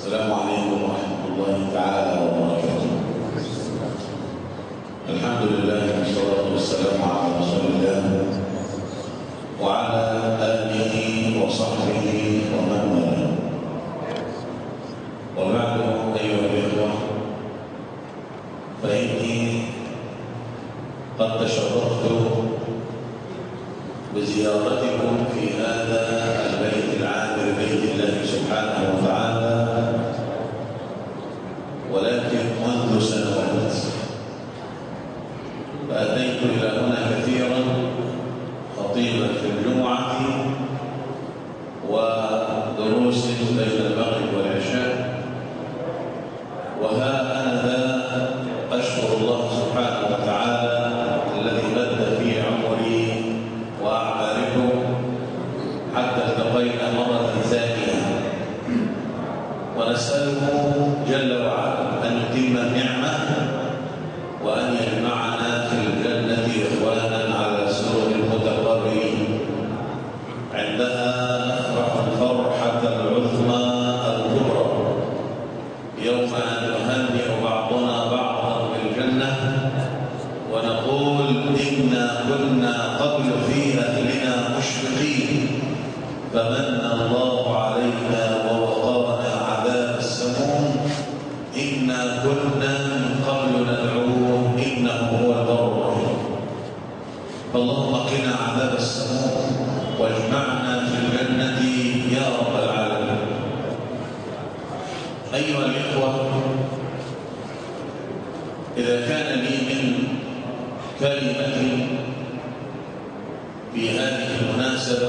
السلام عليكم ورحمة الله تعالى وبركاته الحمد لله والصلاة والسلام على رسول الله وعلى آله وصحبه ومن والاه وبعد أيها الإخوة فإني قد تشرفت بزيارتكم في هذا البيت العامر بيت الله سبحانه وتعالى ولكن منذ سنوات فأتيت إلى هنا كثيرا خطيبا في الجمعة ودروس بين المغرب والعشاء وها أنا ذا أشكر الله سبحانه وتعالى الذي مد في عمري وأعمالكم حتى التقينا مرة ثانية ونسأله جل وعلا أن يتم النعمة وأن يجمعنا في الجنة إخوانا على سرر متقربين عندها نفرح الفرحة العظمى الكبرى يوم أن نهنئ بعضنا بعضا بالجنة ونقول إنا كنا قبل في أهلنا مشفقين فمن الله علينا ووقانا عذاب السموم إنا كنا من قبل ندعوه إنه هو البر الرحيم فاللهم قنا عذاب السموم واجمعنا في الجنة يا رب العالمين أيها الإخوة إذا كان لي من كلمة في هذه المناسبة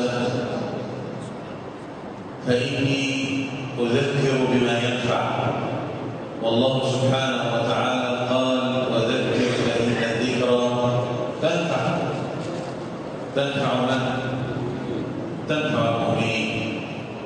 فإني أذكر بما ينفع والله سبحانه وتعالى قال وذكر فإن الذكرى تنفع تنفع من؟ تنفع المؤمنين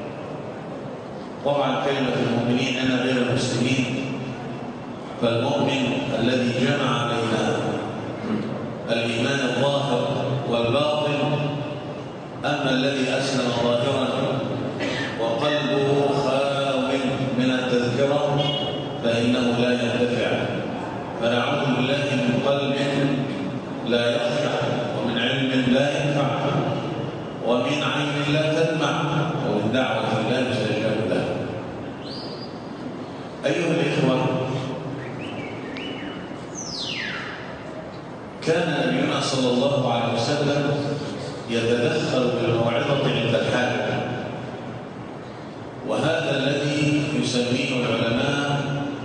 طبعا كلمة المؤمنين أنا غير المسلمين فالمؤمن الذي جمع بين الإيمان الظاهر والباطن أما الذي أسلم ظاهرا وقلبه خاو من التذكرة فإنه لا ينتفع فنعوذ بالله من قلب لا يخشع ومن علم لا ينفع ومن عين لا تدمع ومن دعوة لا يستجاب له أيها الإخوة كان نبينا صلى الله عليه وسلم يتدخل بالموعظة عند الحاجة وهذا الذي يسميه العلماء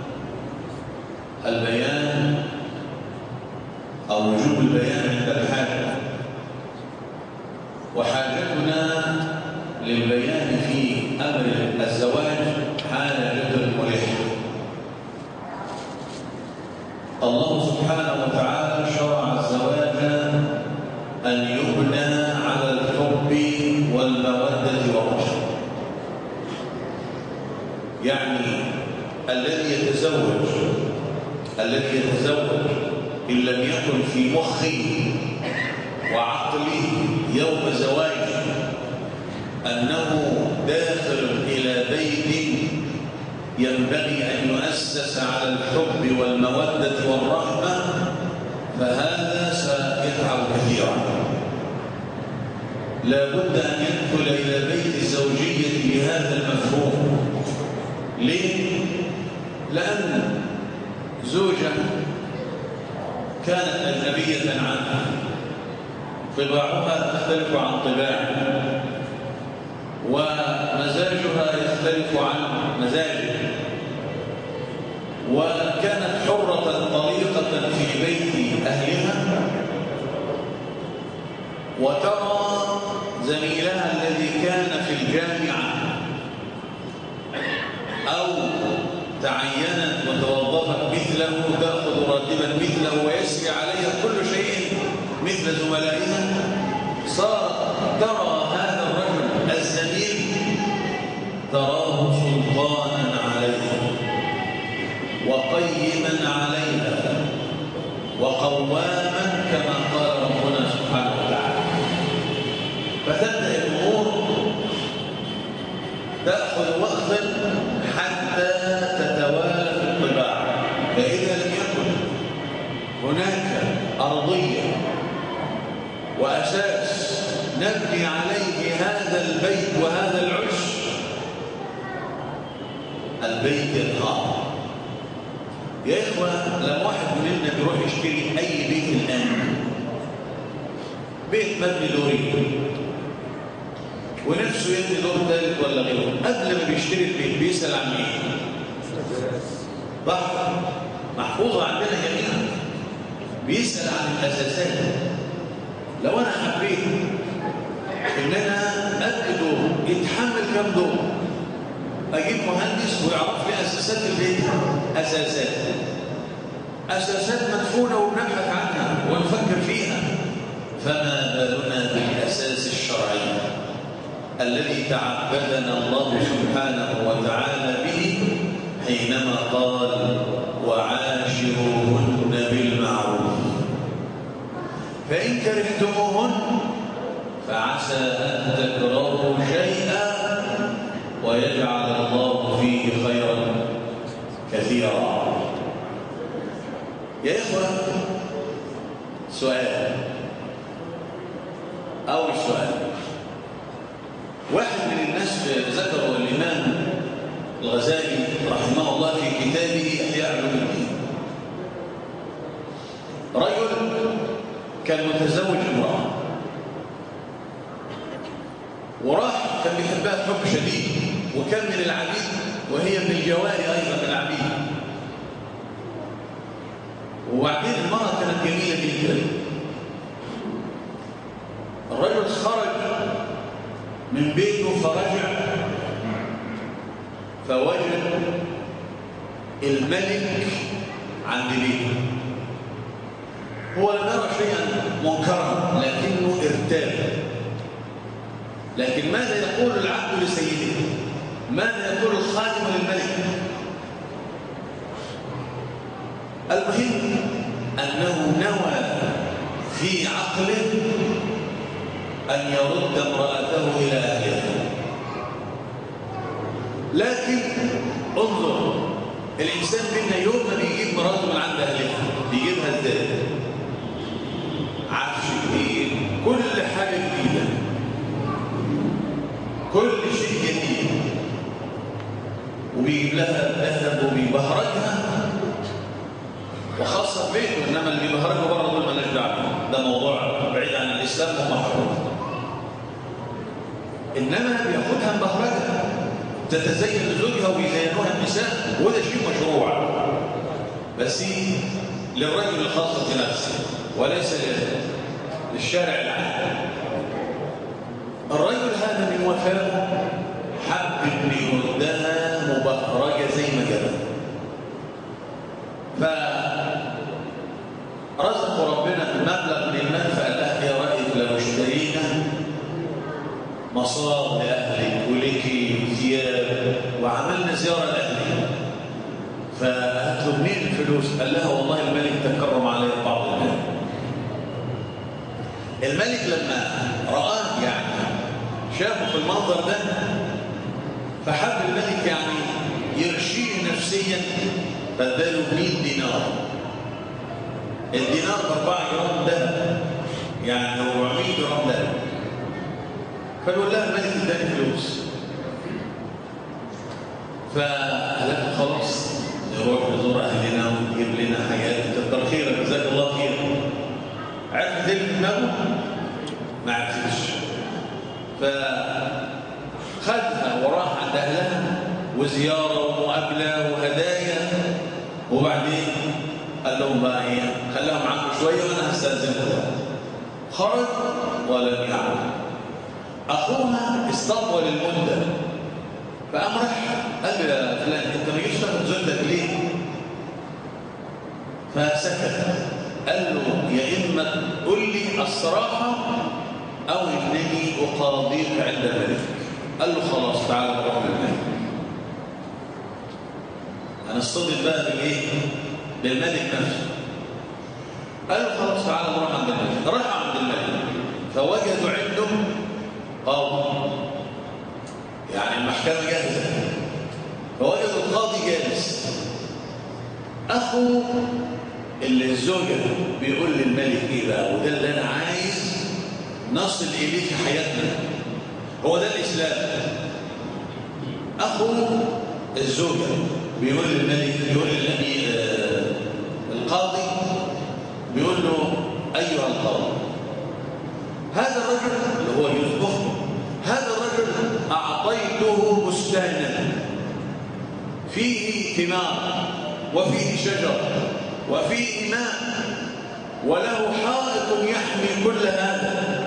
البيان أو وجوب البيان عند الحاجة وحاجتنا للبيان في أمر الزواج حاجة ملحة الله سبحانه وتعالى شرع الزواج أن يبنى على الحب والمودة والرحمة يعني الذي يتزوج الذي يتزوج إن لم يكن في مخه وعقله يوم زواجه أنه داخل إلى بيت ينبغي أن يؤسس على الحب والمودة والرحمة فهذا سيتعب كثيرا لا بد أن يدخل إلى بيت الزوجية بهذا المفهوم ليه؟ لأن زوجة كانت أجنبية عنها طباعها تختلف عن طباعه ومزاجها يختلف عن مزاجه وكانت حرة طليقة في بيت أهلها وترى زميلها الذي كان في الجامعة أو تعينت وتوظفت مثله تأخذ راتبا مثله ويسري عليها كل شيء مثل زملائها صار ترى هذا الرجل الزميل تراه سلطانا عليها وقيما عليها وقواما كما قال ربنا سبحانه وتعالى فتبدأ الأمور تأخذ وقتا حتى وأساس نبني عليه هذا البيت وهذا العش البيت الحرام يا إخوة لما واحد مننا بيروح يشتري أي بيت الآن بيت مبني دورين ونفسه يبني دور ثالث ولا غيره قبل ما بيشتري البيت بيسأل عن ايه؟ بحر محفوظة عندنا جميعا بيسأل عن الأساسات لو أنا حبيت إن أنا أبني دور يتحمل كم دور أجيب مهندس ويعرف لي أساسات البيت أساسات أساسات مدفونة وبنبحث عنها ونفكر فيها فما بالنا بالأساس الشرعي الذي تعبدنا الله سبحانه وتعالى به حينما قال وعاشروهن بالمعروف فإن كرهتموهن فعسى أن تكرهوا شيئا ويجعل الله فيه خيرا كثيرا يا إخوة سؤال أول سؤال واحد من الناس ذكره الإمام الغزالي رحمه الله في كتابه إحياء علوم الدين رجل كان متزوج امرأة وراح كان بيحبها حب شديد وكان من العبيد وهي من الجواري أيضا من العبيد وبعدين المرأة كانت جميلة جدا الرجل خرج من بيته فرجع فوجد الملك عند بيته هو لم يرى شيئا منكرا لكنه ارتاب لكن ماذا يقول العبد لسيده ماذا يقول الخادم للملك المهم انه نوى في عقله ان يرد امراته الى اهلها لكن انظر الانسان منا يوم ما بيجيب مراته من عند اهلها بيجيبها ازاي عفش جديد كل حاجه جديده كل شيء جديد وبيجيب لها ذهب وبيبهرجها وخاصه بيته انما اللي بيبهرجه بره دول مالناش دعوه ده موضوع بعيد عن الاسلام ومحروم انما بياخدها مبهرجه تتزين لزوجها ويزينوها النساء وده شيء مشروع بس للرجل الخاص بنفسه وليس للشارع العام الرجل هذا من وفائه حب ان يردها مبهرجه زي ما جابها فرزق ربنا بمبلغ من المال فقال لها ايه رايك لو اشترينا مصاب لاهلك ولك ثياب وعملنا زياره لاهلك فقالت له منين الفلوس؟ قال لها والله الملك تكرم علي بعض المال الملك لما رآه يعني شافه في المنظر ده فحب الملك يعني يرشيه نفسيا فاداله 100 دينار الدينار ب 4 جرام ذهب يعني 400 جرام ذهب فقال لها الملك اداني فلوس فقالت خلاص نروح نزور اهلنا ونجيب لنا حاجات كتر خيرك جزاك الله خير عرفت ايه اللي دماغه؟ ما عرفتش فخدها وراح عند اهلها وزياره ومقابله وهدايا وبعدين قال لهم بقى ايه خلاهم عنكم شويه وانا هستاذنكم خرج ولم يعد اخوها استطول المده فقام راح قال له يا فلان انت ما جيتش تاخد زوجتك ليه؟ فسكت قال له يا اما قل لي الصراحه او انني اقاضيك عند الملك قال له خلاص تعالى نروح للملك هنصطدم بقى بالايه؟ بالملك نفسه قال له خلاص تعالى نروح عند الملك راح عند الملك فوجدوا عنده قاضي يعني المحكمة جاهزة فوجدوا القاضي جالس أخو اللي الزوجة بيقول للملك إيه بقى وده اللي أنا عايز نصل إليه في حياتنا هو ده الإسلام أخو الزوجة بيقول للملك بيقول للنبي آه، القاضي بيقول له أيها القاضي هذا الرجل اللي هو يوسف هذا الرجل أعطيته بستانا فيه ثمار وفيه شجر وفيه ماء وله حائط يحمي كل هذا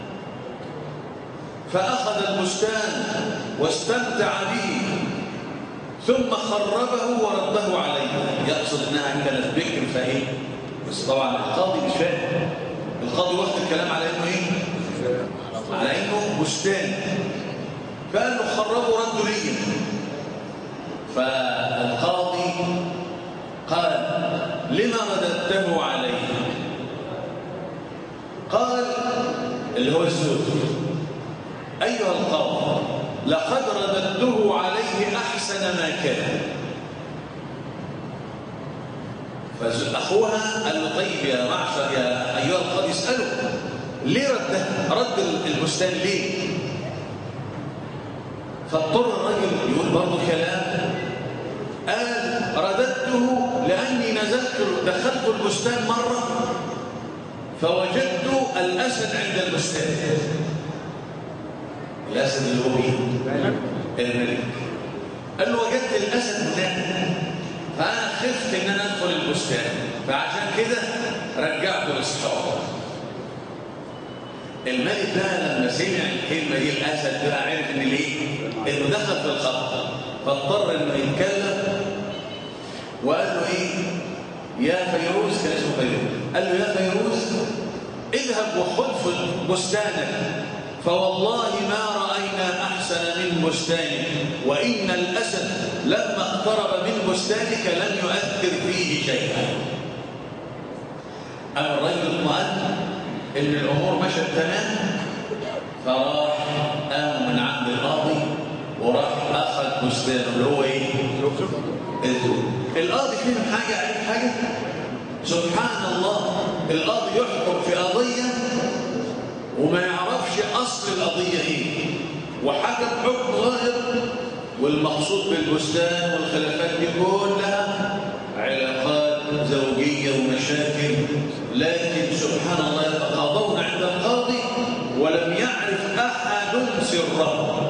فأخذ البستان واستمتع به ثم خربه ورده عليه يقصد انها كانت بكر فايه بس طبعا القاضي مش فاهم القاضي واخد الكلام على انه ايه على انه بستان فقال له خربه رده لي فالقاضي قال لما رددته عليه قال اللي هو الزوج أيها القاضي لقد رددته عليه أحسن ما كان فأخوها قال له طيب يا معشر يا أيها القاضي اسأله ليه رده رد البستان ليه فاضطر الرجل يقول برضه كلام قال رددته لأني نزلت دخلت البستان مرة فوجدت الأسد عند البستان الأسد اللي هو مين؟ الملك قال له وجدت الأسد هناك فأنا خفت إن أنا أدخل البستان فعشان كده رجعته لأصحابه الملك بقى لما سمع الكلمة دي الأسد بقى عرف إن ليه؟ إنه دخل في الخط فاضطر إنه يتكلم وقال له إيه؟ يا فيروز كان اسمه فيروز قال له يا فيروز اذهب وخذ بستانك فوالله ما رأينا أحسن من بستانك وإن الأسد لما اقترب من بستانك لم يؤثر فيه شيئا أما الرجل اطمأن إن الأمور مشت تمام فراح قام من عند القاضي وراح أخذ بستانه اللي هو إيه؟ الزوج القاضي فيهم حاجة عرف حاجة؟ سبحان الله القاضي يحكم في قضية وما يعرفش أصل القضية إيه وحكم حكم ظاهر والمقصود بالبستان والخلافات دي كلها علاقات زوجية ومشاكل لكن سبحان الله يتقاضون عند القاضي ولم يعرف أحد سره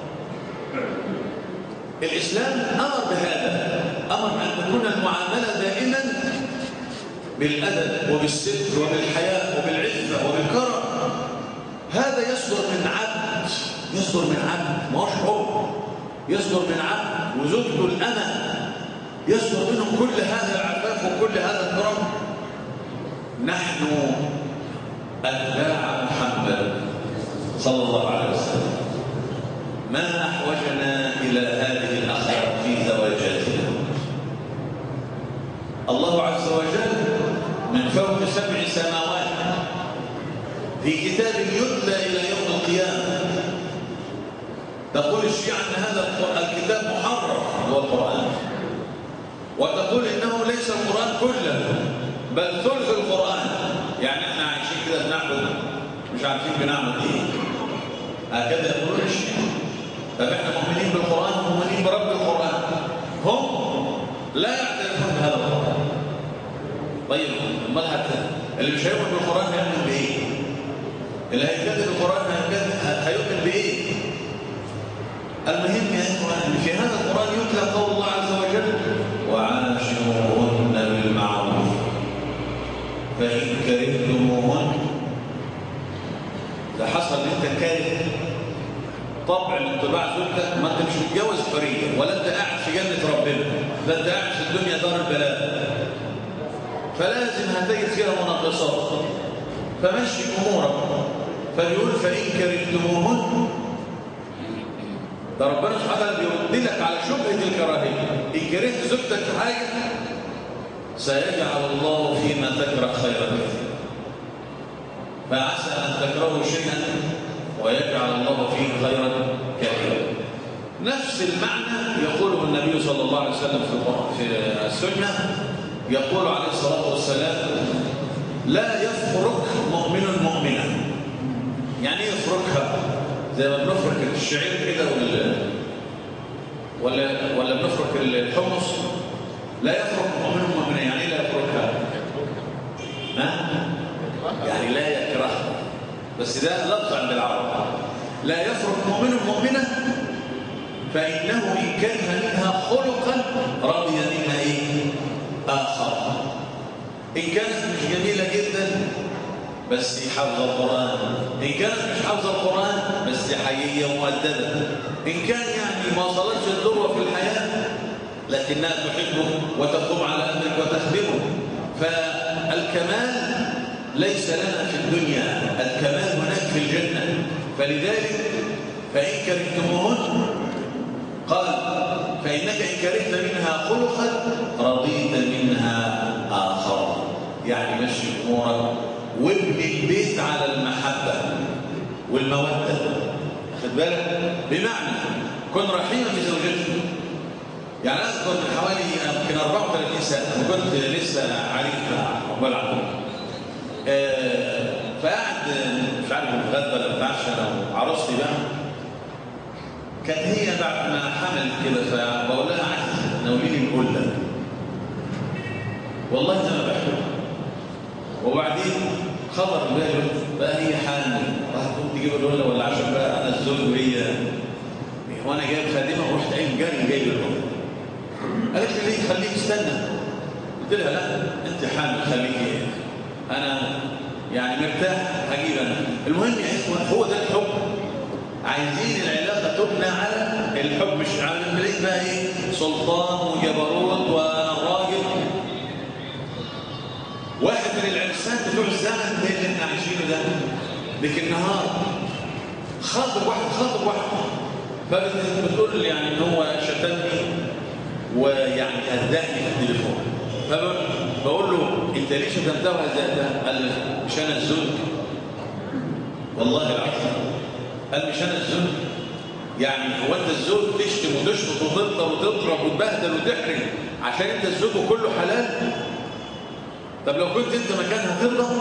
الإسلام أمر بهذا أمر أن تكون المعاملة دائما بالأدب وبالستر وبالحياء وبالعفة وبالكرم هذا يصدر من عبد يصدر من عبد ما هوش حر يصدر من عبد وزوجته الأمة يصدر منهم كل هذا العفاف وكل هذا الكرم نحن أتباع محمد صلى الله عليه وسلم ما أحوجنا إلى هذه الأخلاق في زواجاتنا الله عز وجل من فوق سبع سماوات في كتاب يتلى إلى يوم القيامة تقول الشيعة أن هذا الكتاب محرف هو القرآن وتقول إنه ليس القرآن كله بل ثلث القرآن يعني احنا عايشين كده بنعبد مش عارفين بنعمل ايه هكذا يقولون الشيعة طب احنا مؤمنين بالقرآن ومؤمنين برب القرآن هم لا يعترفون بهذا القرآن طيب امال حتى اللي مش هيؤمن بالقرآن هيؤمن بإيه؟ اللي هيكذب القرآن هيؤمن بإيه؟ المهم يا إخوان ان في هذا القرآن يتلى قول الله عز وجل وعاشروهن بالمعروف فإن كرهتموهن ده حصل ان انت كاره طبع من طباع زوجتك ما انت مش متجوز حريه ولا انت قاعد في جنه ربنا ده انت قاعد في الدنيا دار البلاء فلازم هتجد فيها مناقصات فمشي امورك فبيقول فان كرهتموهن ده ربنا سبحانه وتعالى بيرد لك على شبهه الكراهيه ان كرهت زوجتك في حاجه سيجعل الله فيما تكره خيرا كثيرا فعسى ان تكرهوا شيئا ويجعل الله فيه خيرا كثيرا نفس المعنى يقوله النبي صلى الله عليه وسلم في في السنه يقول عليه الصلاه والسلام لا يفرق مؤمن مؤمنا يعني ايه يفركها زي ما بنفرك الشعير كده ولا ولا ولا بنفرك الحمص لا يفرك مؤمن مؤمنة يعني ايه لا يفركها ها يعني لا يكرهها بس ده لفظ عند العرب لا يفرق مؤمن مؤمنة فإنه إن كره منها خلقا رضي منها إيه؟ آخر إن كانت مش جميلة جدا بس حافظة القرآن إن كانت مش حافظة القرآن بس حيية مؤدبة إن كان يعني ما وصلتش الذروة في الحياة لكنها تحبه وتقوم على أمرك وتخدمه فالكمال ليس لنا في الدنيا الكمال هناك في الجنة فلذلك فإن كرهتموهن قال فإنك إن كرهت منها خلقا رضيت منها آخر يعني مشي أمورك وابني البيت على المحبة والمودة خد بالك بمعنى كن رحيما بزوجتك يعني أنا كنت من حوالي يمكن 34 سنة وكنت لسه عريف عقبال عقبال آه فقعد مش عارف بتغدى ولا بتعشى انا وعروستي بقى كانت هي بعد ما حملت كده فبقول لها عايز ناوليني القله والله انا بحبها وبعدين خبر بالي بقى هي حامل راح تقوم تجيب القله ولا عشان بقى انا الزوج وهي وانا جايب خادمه ورحت قايم جاري جايب القله قالت لي ليه خليك استنى قلت لها لا انت حامل خليكي انا يعني مرتاح هجيب انا المهم يا اخوان هو ده الحب عايزين العلاقه تبنى على الحب مش على الملك بقى ايه سلطان وجبروت والراجل واحد من العرسان بتوع الزمن ده اللي احنا عايشينه ده لك النهار خاطب واحد خاطب واحد فبتقول يعني ان هو شتمني ويعني اهداني في التليفون فبقول له انت ليه شتمتها وهزأتها؟ قال لي مش انا الزوج والله العظيم قال مش انا الزوج يعني هو انت الزوج تشتم وتشفط وتضرب وتضرب وتبهدل وتحرج عشان انت الزوج وكله حلال طب لو كنت انت مكانها ترضى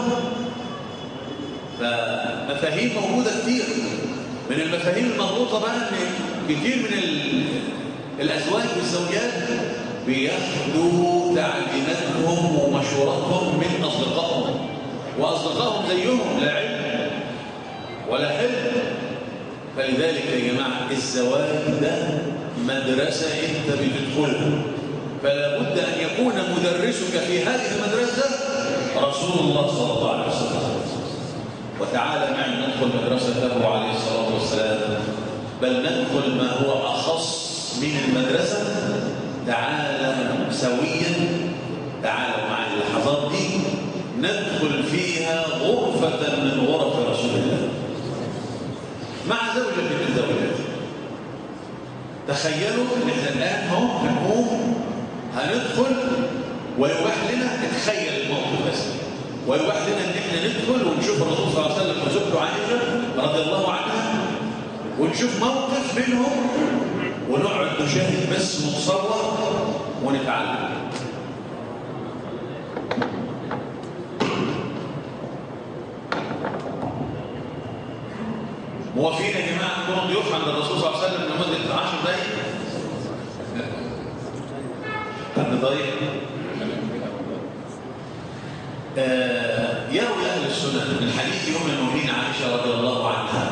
فمفاهيم موجوده كتير من المفاهيم المغلوطه بقى ان كتير من الازواج والزوجات بياخدوا تعليماتهم ومشوراتهم من اصدقائهم واصدقائهم زيهم لا علم ولا حلم فلذلك يا جماعه الزواج ده مدرسه انت بتدخلها فلا بد ان يكون مدرسك في هذه المدرسه رسول الله صلى الله عليه وسلم وتعالى معي ندخل مدرسته عليه الصلاه والسلام بل ندخل ما هو اخص من المدرسه تعالى سويا تعالوا مع اللحظات دي ندخل فيها غرفة من غرف رسول الله مع زوجة من الزوجات تخيلوا ان احنا الان اهو هنقوم هندخل ويباح لنا نتخيل الموقف بس ويباح لنا ان احنا ندخل ونشوف الرسول صلى الله عليه وسلم وزوجته عائشه رضي الله عنها ونشوف موقف منهم ونقعد نشاهد بس ونتصور ونتعلم موافقين يا جماعه نكون ضيوف عند الرسول صلى الله عليه وسلم لمده 10 دقائق حد ضيف آه يروي اهل السنن من حديث ام المؤمنين عائشه رضي الله عنها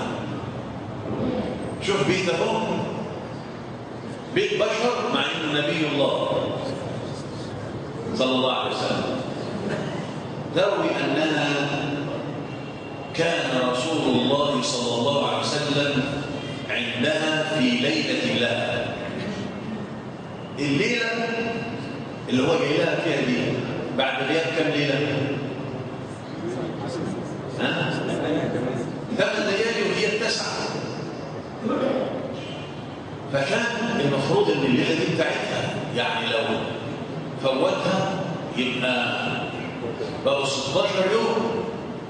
شوف بيت اهو بيت بشر مع انه نبي الله صلى الله عليه وسلم تروي انها كان رسول الله صلى الله عليه وسلم عندها في ليله لها الليله اللي هو جاي لها فيها دي بعد غياب كم ليله ها ثمان ليالي وهي التسعه فكان المفروض ان الليله دي بتاعتها يعني لو فوتها يبقى بقوا 16 يوم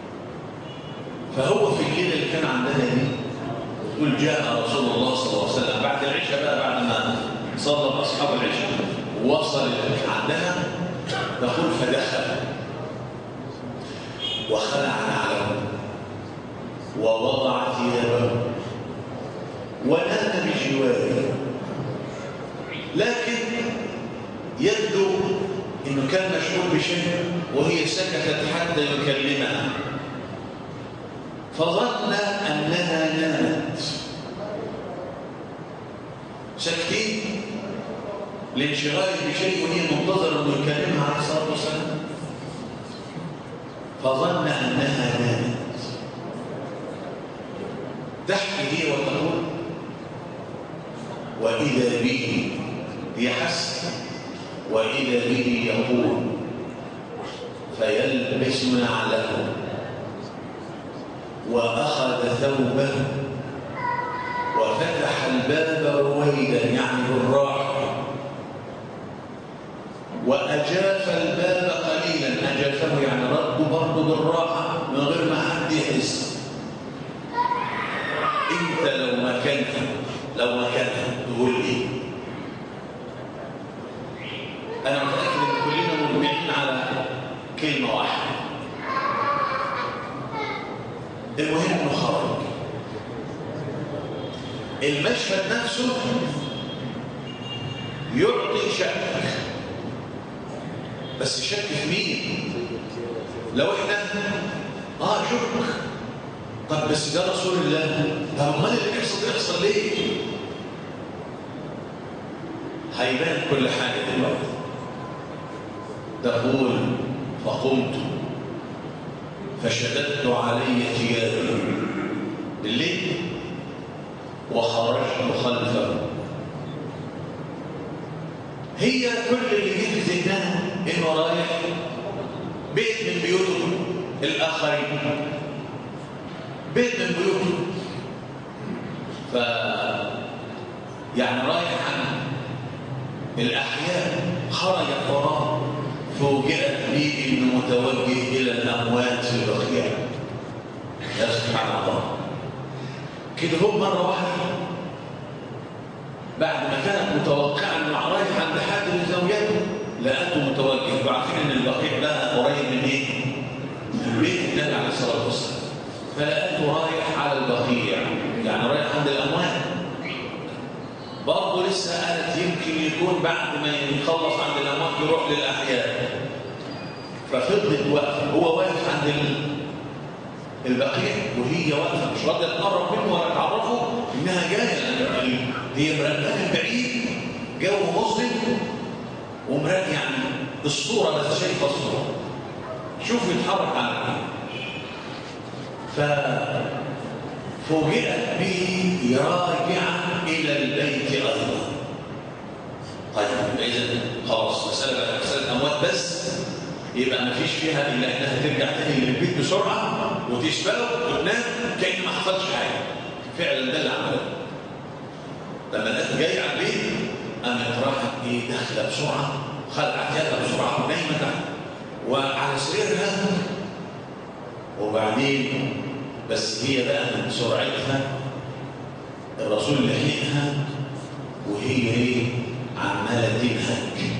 فهو في الليله اللي كان عندنا دي يقول جاء رسول الله صلى الله عليه وسلم بعد العشاء بقى بعد ما صلى اصحاب العشاء وصل عندها تقول فدخل وخلع نعله ووضع ثيابه ونام بجواره لكن يبدو انه كان مشغول بشيء وهي سكتت حتى يكلمها فظن انها نامت ساكتين لانشغاله بشيء وهي منتظره انه يكلمها عليه الصلاه والسلام فظن انها نامت تحكي هي وتقول واذا به يحس واذا به يقول فيلبس نعله واخذ ثوبه وفتح الباب رويدا يعني بالراحه وأجاف الباب قليلا أجافه يعني رده برضه بالراحة من غير ما حد يحس أنت لو مكانها لو مكانها تقول إيه؟ أنا متأكد إن كلنا مجمعين على كلمة واحدة المهم إنه خرج المشهد نفسه يعطي شك بس شك في مين لو احنا اه شك طب بس ده رسول الله طب امال اللي بيحصل يحصل ليه هيبان كل حاجه دلوقتي تقول فقمت فشددت علي ثيابي بالليل وخرجت خلفه هي كل اللي جه في ذهنها انه رايح بيت من بيوتهم الاخرين بيت من بيوتهم ف يعني رايح عن الاحياء خرجت وراه فوجئت به انه متوجه الى الاموات في البقيع يا سبحان الله كده هو مره واحده بعد ما كانت متوقعه انه رايح عند حد من زوجاته لقيته متوجه وعارفين ان البقيع ده قريب من ايه؟ من بيت النبي عليه الصلاه والسلام فلقيته رايح على البقيع يعني رايح عند الاموات برضه لسه قالت يمكن يكون بعد ما يخلص عند الاموات يروح للاحياء ففضلت واقفه هو واقف عند البقيع وهي واقفه مش راضيه تقرب منه ولا تعرفه انها جايه هي مرتبه من بعيد جو مظلم ومرات يعني الصوره بس شايفه الصوره شوف يتحرك على ايه ففوجئت به راجعا الى البيت ايضا طيب اذا خلاص مساله مساله اموات بس يبقى ما فيش فيها الا انها ترجع تاني للبيت بسرعه وتشبعه وتنام كأن ما حصلش حاجه فعلا ده اللي عمله لما لقيت جاي على البيت قامت راحت ايه داخله بسرعه خلعت يدها بسرعه ونايمه تحت وعلى سريرها وبعدين بس هي بقى من سرعتها الرسول لحقها وهي ايه عماله تنهج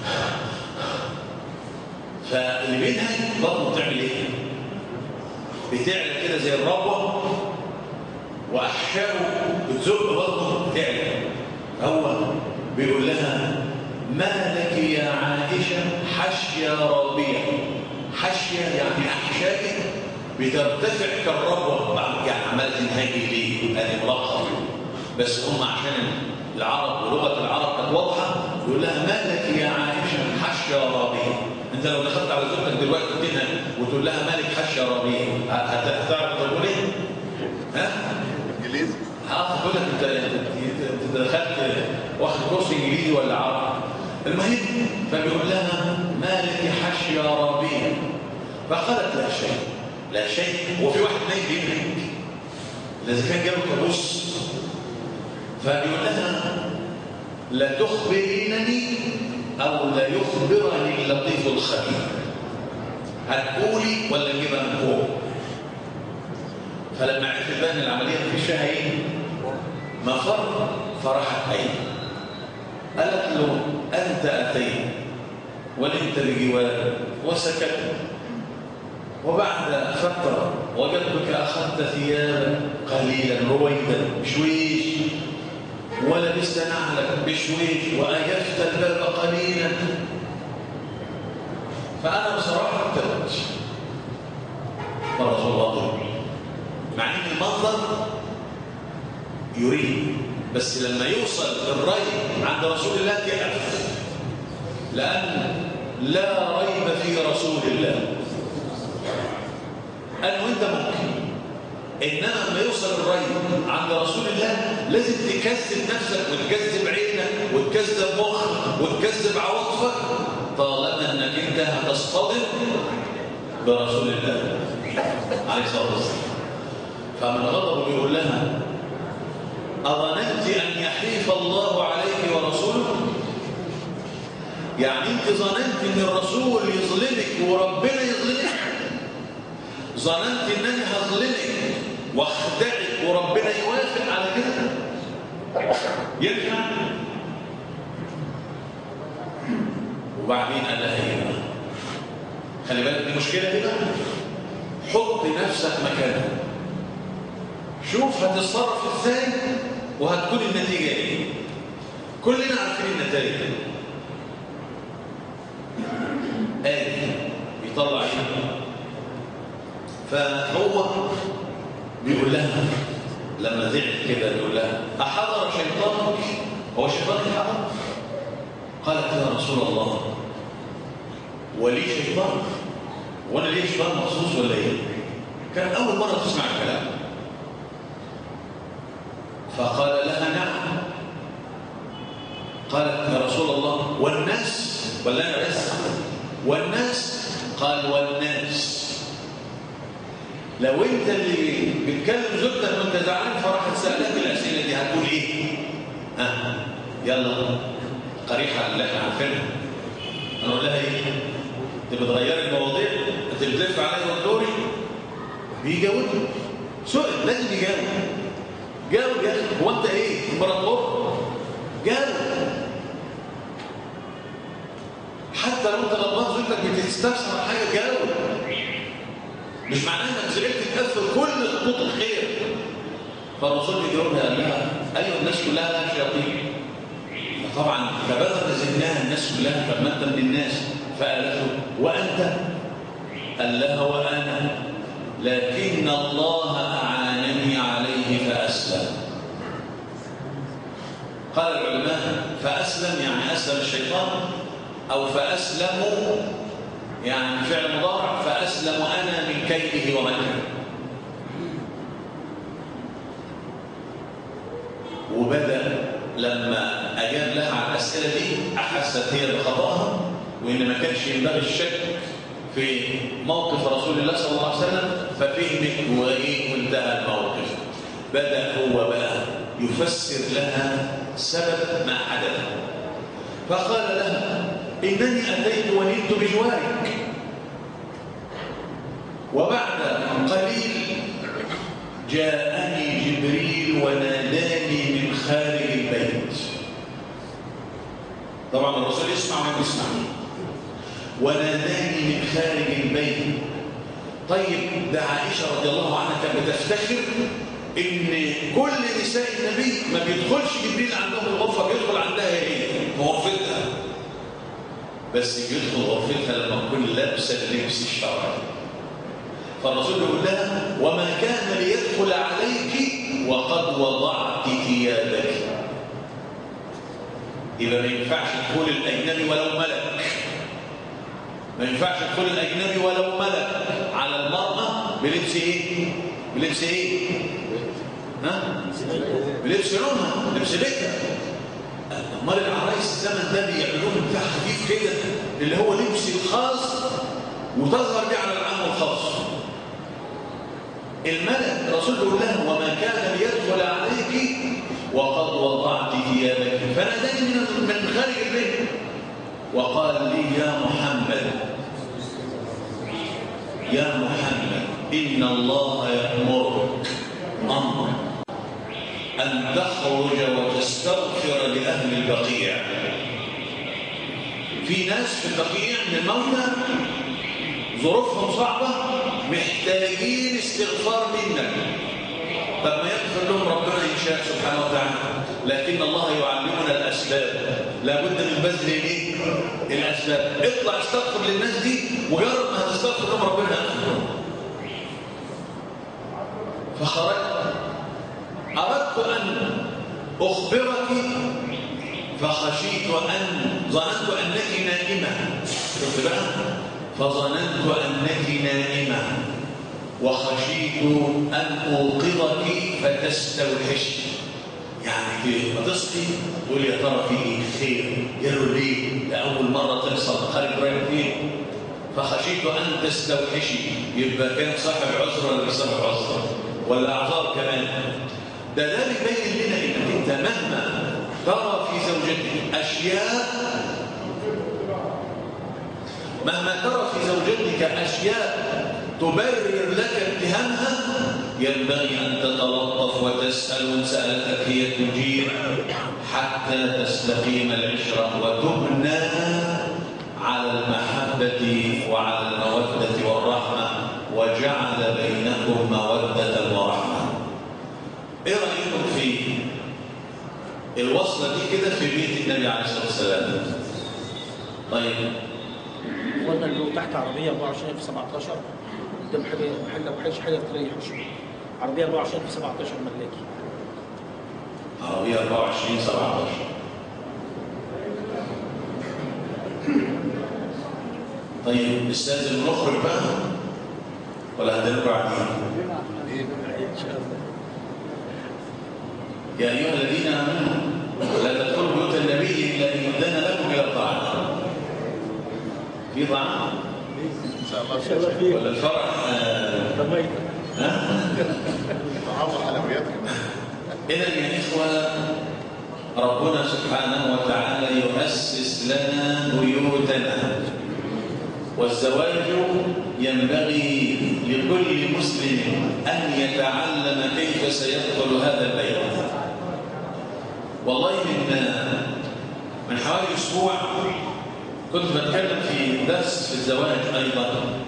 فاللي بينهج بطنه بتعمل ايه؟ بتعلى كده زي الربوه واحشائه بتزق بطنه بتعلى هو بيقول لها ما لك يا عائشه حشيه رابيه حشيه يعني احشائك بترتفع كالربوه يعني عماله تنهجي ليه؟ ادي ملخص بس هم عشان العرب ولغه العرب كانت واضحه يقول لها ما لك يا عائشه حشيه رابيه انت لو دخلت على زوجتك دلوقتي تنهج وتقول لها مالك حشيه رابيه هتعرف تقول ايه؟ ها؟ انجليزي اه تقول لك انت انت دخلت واخد كورس انجليزي ولا عربي المهم فبيقول لها مالك حشيه رابيه فقالت لا شيء لا شيء هو في واحد نايم بينهج اذا كان جاله كابوس فبيقول لها لا تخبرينني او لا يخبرني اللطيف الخبير هتقولي ولا نجيبها من فوق فلما عرفت بقى ان العمليه مفيش فيها ايه مفر فراحت قايله قالت له انت اتيت ونمت بجواره وسكت وبعد فترة وجدتك أخذت ثيابا قليلا رويدا بشويش ولبست نعلك بشويش وأجفت الباب قليلا فأنا بصراحة ابتدت فرسول الله مع ان المنظر يريد بس لما يوصل الري عند رسول الله يقف لأن لا ريب في رسول الله أنه أنت ممكن إنما لما يوصل الري عند رسول الله لازم تكذب نفسك وتكذب عينك وتكذب مخك وتكذب عواطفك طالما أنك أنت هتصطدم برسول الله عليه الصلاة والسلام فمن غضب بيقول لها أظننت أن يحيف الله عليك ورسوله يعني أنت ظننت أن الرسول يظلمك وربنا يظلمك ظننت أنني هظلمك واخدعك وربنا يوافق على كده ينفع وبعدين قال لها ايه بقى خلي بالك دي مشكله ايه بقى حط نفسك مكانها شوف هتتصرف ازاي وهتكون النتيجه ايه كلنا عارفين النتائج آدي بيطلع ايه فهو بيقول لها لما زعل كده بيقول لها أحضر شيطانك هو شيطانك حضر قالت يا رسول الله ولي شيطان وانا ليه شيطان مخصوص ولا ايه كان اول مره تسمع الكلام فقال لها نعم قالت يا رسول الله والناس ولا انا بس والناس قال والناس لو انت اللي بتكلم زوجتك وانت زعلان فراحت سالك الاسئله دي هتقول ايه ها يلا قريحه اللي احنا عارفينها هنقول لها ايه انت بتغيري المواضيع انت بتلف عليا وتدوري بيجاوبني سؤال لازم يجاوب جاوب يا اخي هو انت ايه امبراطور جاوب حتى لو انت غلطان زوجتك بتستفسر عن حاجه جاوب مش معناه انك زعلت تقفل كل خطوط الخير فالرسول بيجاوبها قال لها ايوه الناس كلها لها شياطين طبعا تبادر ذهنها الناس كلها طب ما انت من الناس فقالت له وانت قال لها وانا لكن الله اعانني عليه فاسلم قال العلماء فاسلم يعني اسلم الشيطان او فاسلموا يعني فعل مضارع فاسلم انا من كيده ومكره وبدا لما اجاب لها على الاسئله دي احست هي بخطاها وان ما كانش ينبغي الشك في موقف رسول الله صلى الله عليه وسلم ففهمت وايه وانتهى الموقف بدا هو بقى يفسر لها سبب ما حدث فقال لها انني اتيت ونلت بجوارك وبعد قليل جاءني جبريل وناداني من خارج البيت طبعا الرسول يسمع وما يسمع وناداني من خارج البيت طيب ده عائشة رضي الله عنها كانت بتفتخر ان كل نساء النبي ما بيدخلش جبريل عندهم الغرفة بيدخل عندها هي في غرفتها بس بيدخل غرفتها لما تكون لابسة اللبس الشرعي فالرسول يقول لها وما كان ليدخل عليك وقد وضعت ثيابك يبقى ما ينفعش دخول الاجنبي ولو ملك ما ينفعش دخول الاجنبي ولو ملك على المراه بلبس ايه بلبس ايه ها بلبس لونها لبس بيتها امال العرايس الزمن ده بيعملوه بتاع خفيف كده اللي هو لبس الخاص وتظهر بيه على العام والخاص الملك الرسول يقول لها وما كان ليدخل عليك وقد وضعت ثيابك فناداني من من خارج البيت وقال لي يا محمد يا محمد إن الله يأمرك أمر أن تخرج وتستغفر لأهل البقيع في ناس في البقيع من الموتى ظروفهم صعبة محتاجين استغفار منك طب ما يغفر لهم ربنا ان شاء سبحانه وتعالى لكن الله يعلمنا الاسباب لابد من بذل الايه الاسباب اطلع استغفر للناس دي مجرد ما هتستغفر لهم ربنا يغفر لهم فخرجت اردت ان اخبرك فخشيت ان ظننت انك نائمه شفت بقى فظننت انك نائمه وخشيت أن أوقظك فتستوحش يعني ما تصحي تقول يا ترى في ايه خير قالوا ليه لأول مرة تحصل خارج رايح فين فخشيت أن تستوحشي يبقى كان صاحب عذر ولا مش صاحب عذر ولا أعذار كمان ده ده بيبين لنا إنك أنت مهما ترى في زوجتك أشياء مهما ترى في زوجتك أشياء تبرر لك اتهامها ينبغي أن تتلطف وتسأل وإن سألتك هي تجيب حتى تستقيم العشرة وتبنى على المحبة وعلى المودة والرحمة وجعل بينكم مودة ورحمة إيه رأيكم في الوصلة دي كده في بيت النبي عليه الصلاة والسلام طيب قلنا لو تحت عربية 24 في 17 قدام حاجة محل أو حاجة حاجة تريح وشوية عربية 24 في 17 ملاكي عربية 24 17 طيب استاذن نخرج بقى ولا هنرجع بعدين إن شاء الله يا ايها الذين امنوا لا تدخلوا بيوت النبي الا ان يؤذن لكم الى الطعام في طعام ان شاء الله إن شاء الله فيه ولا الفرح آه، تميت ها طعام وحلويات كمان إذا يا إخوة ربنا سبحانه وتعالى يؤسس لنا بيوتنا والزواج ينبغي لكل مسلم أن يتعلم كيف سيدخل هذا البيت والله من من حوالي أسبوع كنت بتكلم في درس في الزواج أيضا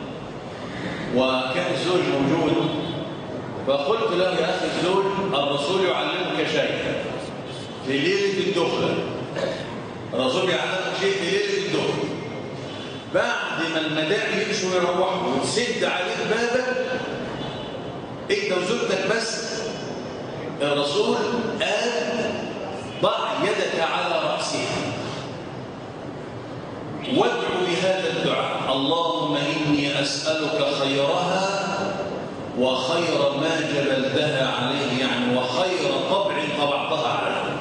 وكان الزوج موجود فقلت له يا أخي الزوج الرسول يعلمك شيء في ليلة الدخلة الرسول يعلمك شيء في ليلة الدخلة بعد ما المداعي يمشوا ويروحوا وتسد عليك بابك انت وزوجتك بس الرسول قال ضع يدك على رأسها وادعو بهذا الدعاء اللهم إني أسألك خيرها وخير ما جبلتها عليه يعني وخير طبع طبعتها عليه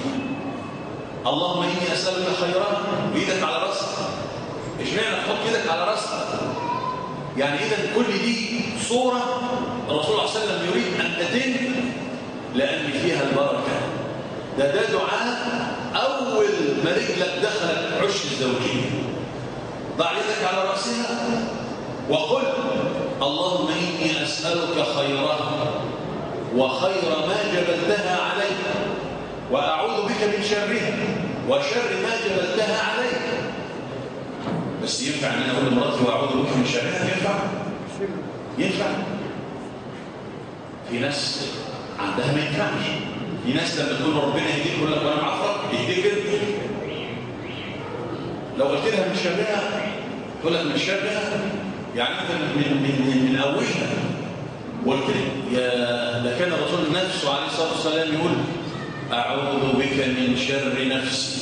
اللهم إني أسألك خيرها بإيدك على رأسك اشمعنى تحط ايدك على رأسك يعني إذا كل دي صورة الرسول صلى الله عليه وسلم يريد أن تتم لأن فيها البركة ده ده دعاء أول ما رجلك دخلت عش الزوجية ضع يدك على رأسها وقل اللهم إني أسألك خيرها وخير ما جبلتها عليه وأعوذ بك من شرها وشر ما جبلتها عليه بس ينفع أن أنا أقول لمراتي وأعوذ بك من شرها ينفع؟ ينفع في ناس عندها ما ينفعش في ناس لما تقول ربنا يهديك يقول لك وانا معفرك يهديك انت لو قلت لها من شرها تقول لك من شرها يعني انت من من من اولها وقلت لك يا ده كان الرسول نفسه عليه الصلاه والسلام يقول اعوذ بك من شر نفسي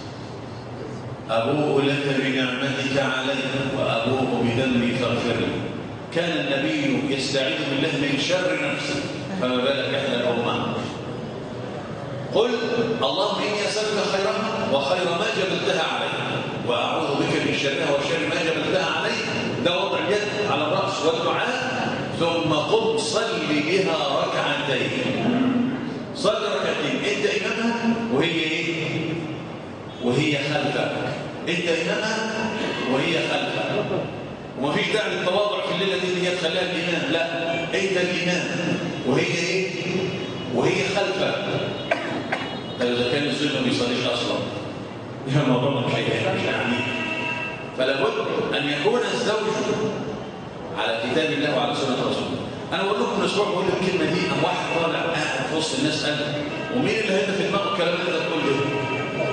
ابوء لك بنعمتك علي وابوء بذنبي فاغفر لي كان النبي يستعيذ بالله من شر نفسه فما بالك احنا الامه قل اللهم اني اسالك خيرها وخير ما جبلتها علي واعوذ بك من شرها وشر ما جبلتها علي ده وضع اليد على الراس والدعاء ثم قم صل بها ركعتين صل ركعتين انت امامها وهي ايه وهي خلفك انت امامها وهي خلفك ومفيش داعي للتواضع في الليله دي اللي هي تخليها الامام لا انت الامام وهي ايه وهي خلفك طيب اذا كان الزوج ما بيصليش اصلا يبقى الموضوع مش هيبقى مش يعني فلا بد ان يكون الزوج على كتاب الله وعلى سنة رسوله أنا بقول لكم الأسبوع بقول لك الكلمة دي أم واحد طالع قاعد في وسط الناس قال ومين اللي هيدا في دماغه الكلام اللي أنت بتقول ده؟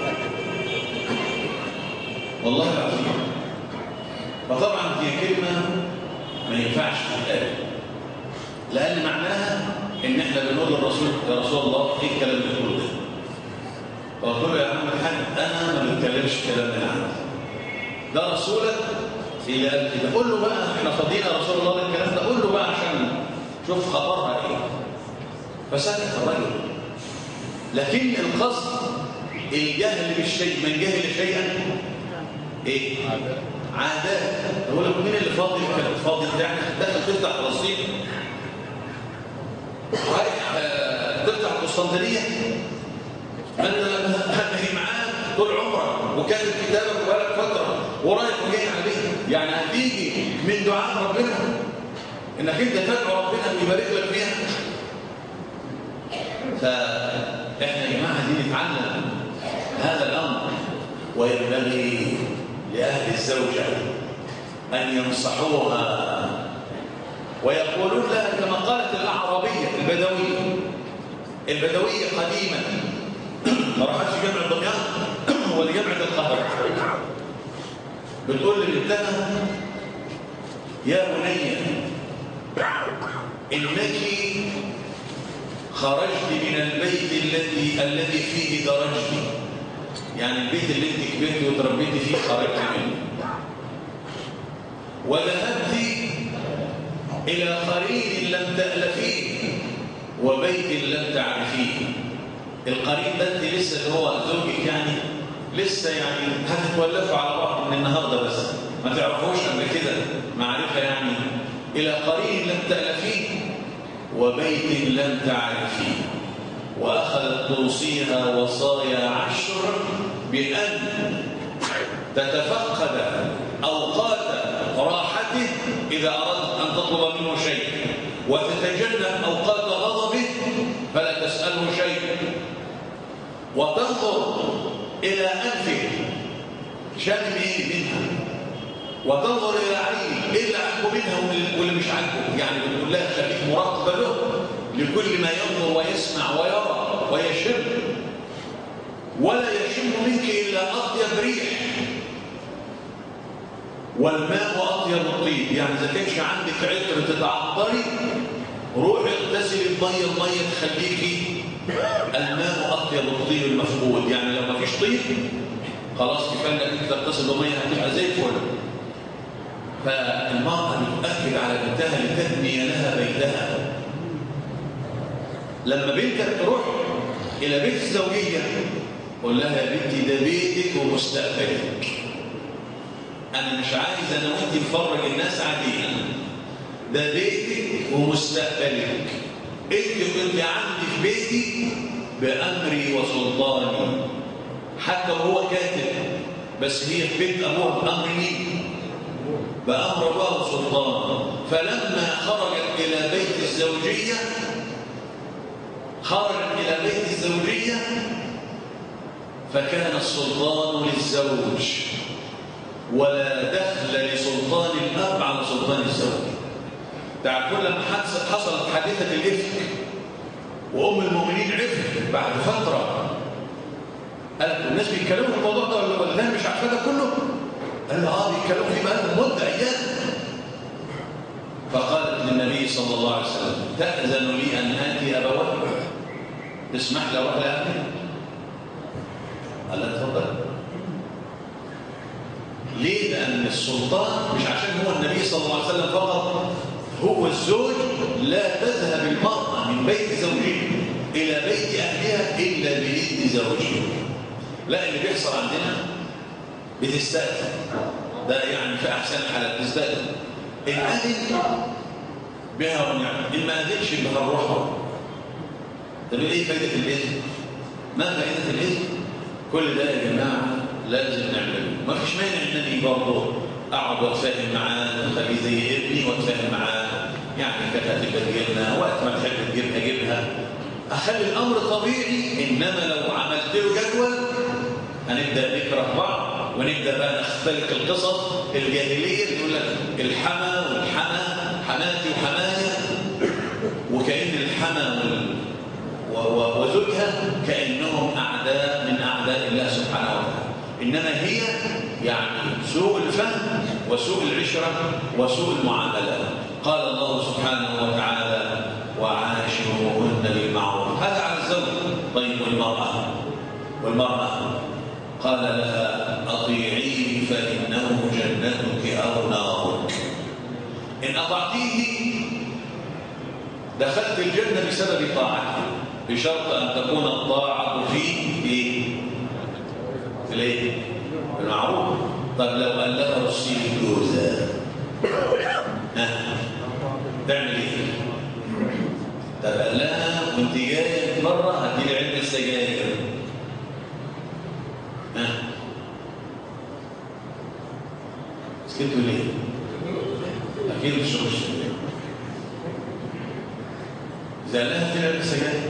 والله العظيم فطبعا هي كلمة ما ينفعش تتقال لأن معناها إن إحنا بنقول للرسول يا رسول الله إيه الكلام اللي بتقوله ده؟ فقلت له يا عم الحاج أنا ما بتكلمش كلام من عندي ده رسولك اللي قال كده قول له بقى احنا فاضيين يا رسول الله الكلام ده قول له بقى عشان شوف خبرها ايه فسكت الرجل لكن القصد الجهل بالشيء من جهل شيئا ايه عادات هو لك مين اللي فاضي كان فاضي بتاعك داخل تفتح فلسطين رايح آه، تفتح قسطنطينيه ما انت هتهي معاه طول عمرك وكاتب كتابك بقالك فتره ورايح وجاي عليه يعني هتيجي من دعاء ربنا انك انت تدعو ربنا ويبارك لك فيها فاحنا يا جماعه دي نتعلم هذا الامر وينبغي لاهل الزوجه ان ينصحوها ويقولون لها كما قالت الاعرابيه البدويه البدويه قديما ما راحتش جامعه دمياط ولا جامعه القاهره بتقول لبنتها يا بني انك خرجت من البيت الذي الذي فيه درجت يعني البيت اللي انت كبرت وتربيتي فيه خرجت منه وذهبت الى قرين لم تألفيه وبيت لم تعرفيه القرين ده انت لسه اللي هو زوجك يعني لسه يعني هتتولفوا على بعض من النهارده بس ما تعرفوش قبل كده معرفه يعني الى قرين لم تألفيه وبيت لم تعرفيه واخذت توصيها وصايا عشر بان تتفقد اوقات راحته اذا اردت ان تطلب منه شيء وتتجنب اوقات غضبه فلا تساله شيء وتنظر الى انفه شامم ايه منها وتنظر الى عينه ايه اللي عاجبه منها واللي مش عاجبه يعني بتقول لها خليك مراقبه له لكل ما ينظر ويسمع ويرى ويشم ولا يشم منك الا اطيب ريح والماء اطيب الطيب يعني اذا كانش عندك عطر تتعطري روحي اغتسلي بميه الميه تخليكي الماء اطيب الطيب المفقود يعني لو ما فيش طيب خلاص كفايه انك تغتسل بميه هتبقى زي الفل فالمرأة بتؤكد على بنتها لتبني لها بيتها لما بنتك تروح إلى بيت الزوجية قول لها يا بنتي ده بيتك ومستقبلك أنا مش عايز أنا وأنت نفرج الناس علينا ده بيتك ومستقبلك أنت كنت عندي في بيتي بأمري وسلطاني حتى وهو كاتب بس هي في بيت أبوها بأمر مين؟ بأمر الله سلطان فلما خرجت إلى بيت الزوجية خرجت إلى بيت الزوجية فكان السلطان للزوج ولا دخل لسلطان الأب على سلطان الزوج تعرفون لما حصلت حادثة الإفك وأم المؤمنين عفت بعد فترة قالت الناس بيتكلموا في الموضوع ده ولا الناس مش عارفة ده كله؟ قال له اه بيتكلموا فيه بقالهم مده ايام فقالت للنبي صلى الله عليه وسلم تاذن لي ان اتي ابوي تسمح لي اروح لابي قال لها اتفضل ليه لان السلطان مش عشان هو النبي صلى الله عليه وسلم فقط هو الزوج لا تذهب المراه من بيت زوجها الى بيت اهلها الا باذن زوجها لا اللي بيحصل عندنا بتستأذن ده يعني في أحسن الحالات بتستأذن إن أذن بها ونعم إن ما أذنش بها الروح طب إيه فائدة الإذن؟ ما فائدة الإذن؟ كل ده يا جماعة لازم نعمله ما فيش مانع إنني برضه أقعد وأتفاهم معاه وأخليه زي ابني وأتفاهم معاه يعني كانت هتبقى تجيبنا وقت ما تحب تجيبها جيبها أخلي الأمر طبيعي إنما لو عملت له جدول هنبدأ نكره بعض ونبدا بقى نختلق القصص الجاهليه اللي يقول لك الحما والحما حماتي وحمايا وكأن الحما وال- و- و- وزوجها كأنهم أعداء من أعداء الله سبحانه وتعالى إنما هي يعني سوء الفهم وسوء العشرة وسوء المعاملات قال الله سبحانه وتعالى وعاشروهن بالمعروف هذا على الزوج طيب والمرأة والمرأة قال لها أطيعيه فإنه جنتك أو نارك إن أطعتيه دخلت الجنة بسبب طاعته بشرط أن تكون الطاعة فيه في في الايه؟ في المعروف طب لو قال لها رصي جوزة ها تعمل ايه؟ طب قال لها وانت جايه من بره هاتي لي علبه سجاير ها سكتوا ليه؟ اكيد مش مش إذا لها تلعب السجاير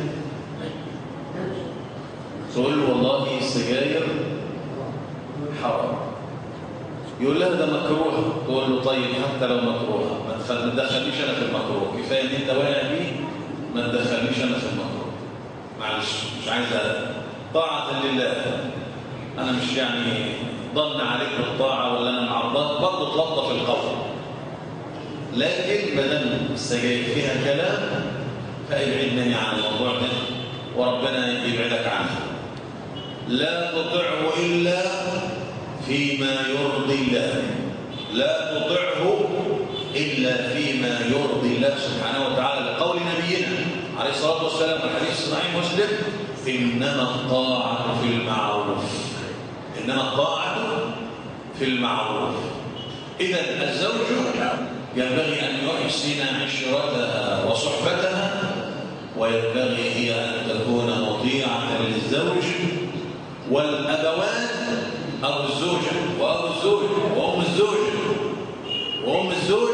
تقول له والله السجاير حرام يقول لها ده مكروه تقول له طيب حتى لو مكروه ما تخ- ما تدخلنيش انا في المكروه كفايه ان انت واقع فيه ما تدخلنيش انا في المكروه معلش مش عايز طاعه لله انا مش يعني ضن عليك بالطاعه ولا انا معرضات برضه تلطف القول لكن ما دام السجاير فيها كلام فابعدني عن الموضوع ده وربنا يبعدك عنه لا تطعه الا فيما يرضي الله لا تطعه الا فيما يرضي الله سبحانه وتعالى لقول نبينا عليه الصلاه والسلام في الحديث صحيح مسلم انما الطاعه في المعروف انما الطاعه في المعروف اذا الزوج ينبغي ان يحسن عشرتها وصحبتها وينبغي هي ان تكون مطيعه للزوج والابوان او الزوجه وابو الزوج وام الزوج وام الزوج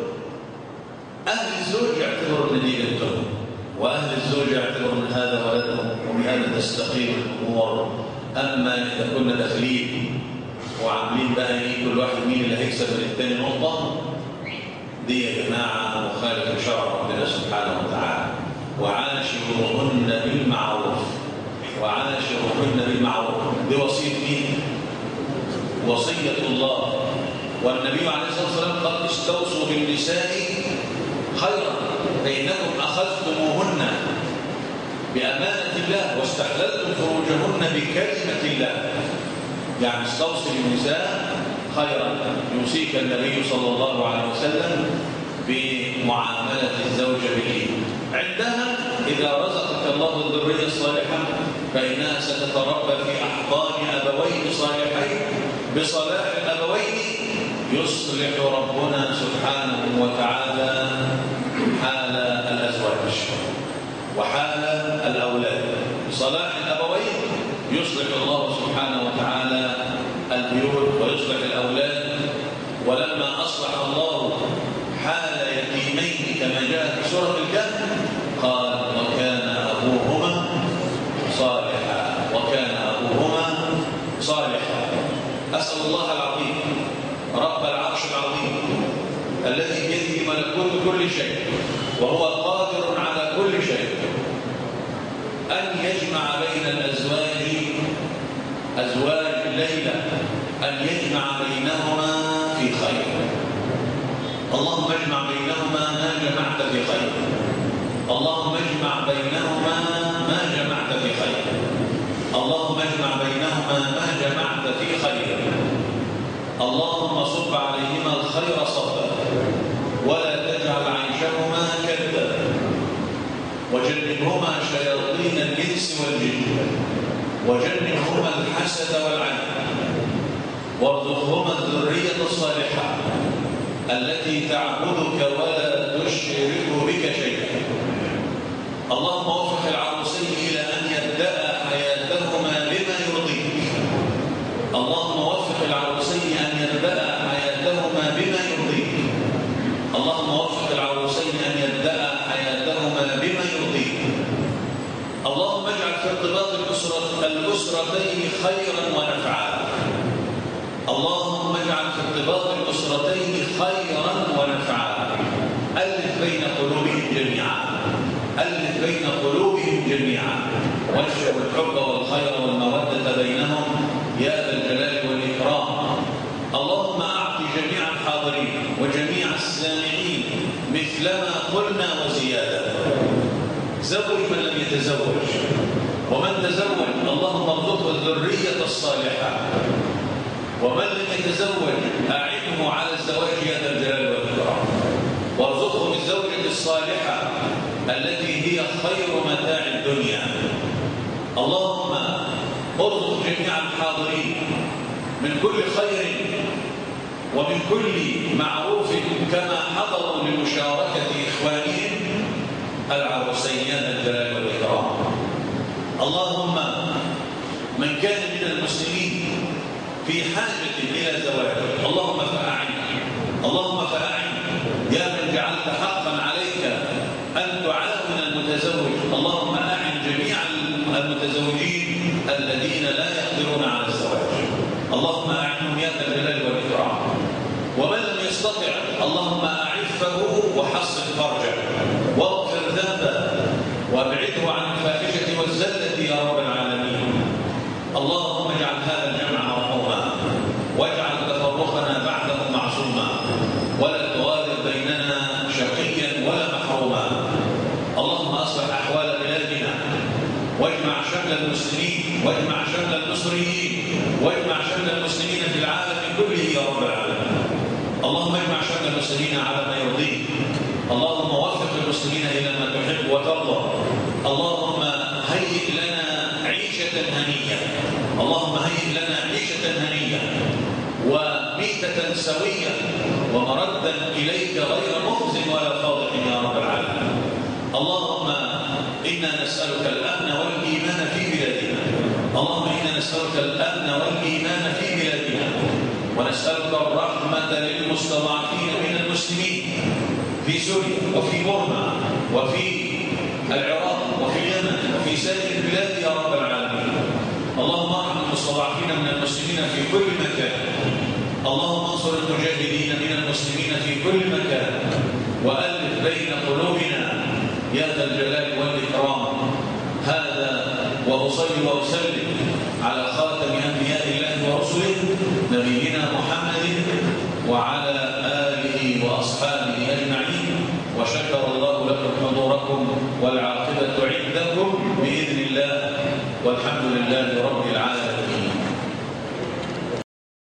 اهل الزوج يعتبروا ان دي بنتهم واهل الزوج يعتبروا ان هذا ولدهم وبهذا تستقيم الامور اما اذا كنا داخلين وعاملين بقى ايه كل واحد مين اللي هيكسب من الثاني نقطه دي يا جماعه مخالف لشرع ربنا سبحانه وتعالى وعاشروهن بالمعروف وعاشروهن بالمعروف دي وصيه مين؟ وصيه الله والنبي عليه الصلاه والسلام قال استوصوا بالنساء خيرا فانكم اخذتموهن بامانه الله واستحللتم فروجهن بكلمه الله يعني استوصي النساء خيرا يوصيك النبي صلى الله عليه وسلم بمعامله الزوجه بالإيمان عندها اذا رزقك الله الذريه الصالحه فانها ستتربى في احضان ابوين صالحين بصلاح الابوين يصلح ربنا سبحانه وتعالى حال الازواج وحال الاولاد بصلاح الابوين يصلح الله سبحانه وتعالى البيوت ويصلح الاولاد ولما اصلح الله حال يتيمين كما جاء في سوره الكهف قال وكان ابوهما صالحا وكان ابوهما صالحا اسال الله العظيم رب العرش العظيم الذي بيده ملكوت كل شيء وهو قادر على كل شيء أن يجمع بين الأزواج أزواج الليلة أن يجمع بينهما في خير اللهم اجمع بينهما ما جمعت في خير اللهم اجمع بينهما ما جمعت في خير اللهم اجمع بينهما ما جمعت في خير اللهم صب عليهما الخير صبا ولا تجعل عيشهما كدا وجنبهما شياطين الانس والجن وجنبهما الحسد والعين وارزقهما الذريه الصالحه التي تعبدك ولا تشرك بك شيئا اللهم وفق العروسين الى ان يبدا حياتهما بما يرضيك اللهم وفق العروسين ان يبدا حياتهما بما يرضيك اللهم وفق العروسين ان يبدا حياتهما بما يرضيك اللهم اجعل في ارتباط الاسره الاسرتين خيرا ونفعا وانشر الحب والخير والمودة بينهم يا ذا الجلال والإكرام اللهم أعط جميع الحاضرين وجميع السامعين مثلما قلنا وزيادة زوج من لم يتزوج ومن تزوج اللهم ارزقه الذرية الصالحة ومن لم يتزوج أعنه على الزواج يا ذا الجلال والإكرام وارزقه بالزوجة الصالحة التي هي خير متاع الدنيا اللهم ارزق جميع الحاضرين من كل خير ومن كل معروف كما حضروا لمشاركة إخوانهم العروسين يا ذا الجلال والإكرام اللهم من كان من المسلمين في حاجة إلى زواج اللهم فأعن اللهم فأعن يا من جعلت حقا عليك أن تعاون المتزوج اللهم أعن جميع المتزوجين الذين لا يقدرون على الزواج اللهم أعنهم يا ذا الجلال والإكرام ومن لم يستطع اللهم أعفه وحصن فرجه واغفر ذنبه وابعده عن الفاحشة والزلة يا رب العالمين اللهم اجعل هذا الجمع مرحوما واجعل تفرقنا بعده معصوما ولا تغادر بيننا شقيا ولا محروما اللهم اصلح احوال بلادنا واجمع شمل المسلمين واجمع شمل المصريين واجمع شمل المسلمين في العالم كله يا رب العالمين اللهم اجمع شمل المسلمين على ما يرضيك اللهم وفق المسلمين الى ما تحب وترضى اللهم هيئ لنا عيشه هنيه اللهم هيئ لنا عيشه هنيه وميته سويه ومردا اليك غير مخزن ولا فاضح يا رب العالمين اللهم انا نسالك الامن والايمان في بلادنا اللهم انا نسالك الامن والايمان في بلادنا ونسالك الرحمه للمستضعفين من المسلمين في سوريا وفي بورما وفي العراق وفي اليمن وفي سائر البلاد يا رب العالمين اللهم ارحم المستضعفين من المسلمين في كل مكان اللهم انصر المجاهدين من المسلمين في كل مكان والف بين قلوبنا يا ذا الجلال والاكرام هذا واصلي واسلم على خاتم انبياء الله ورسله نبينا محمد وعلى اله واصحابه اجمعين وشكر الله لكم حضوركم والعاقبه عندكم باذن الله والحمد لله رب العالمين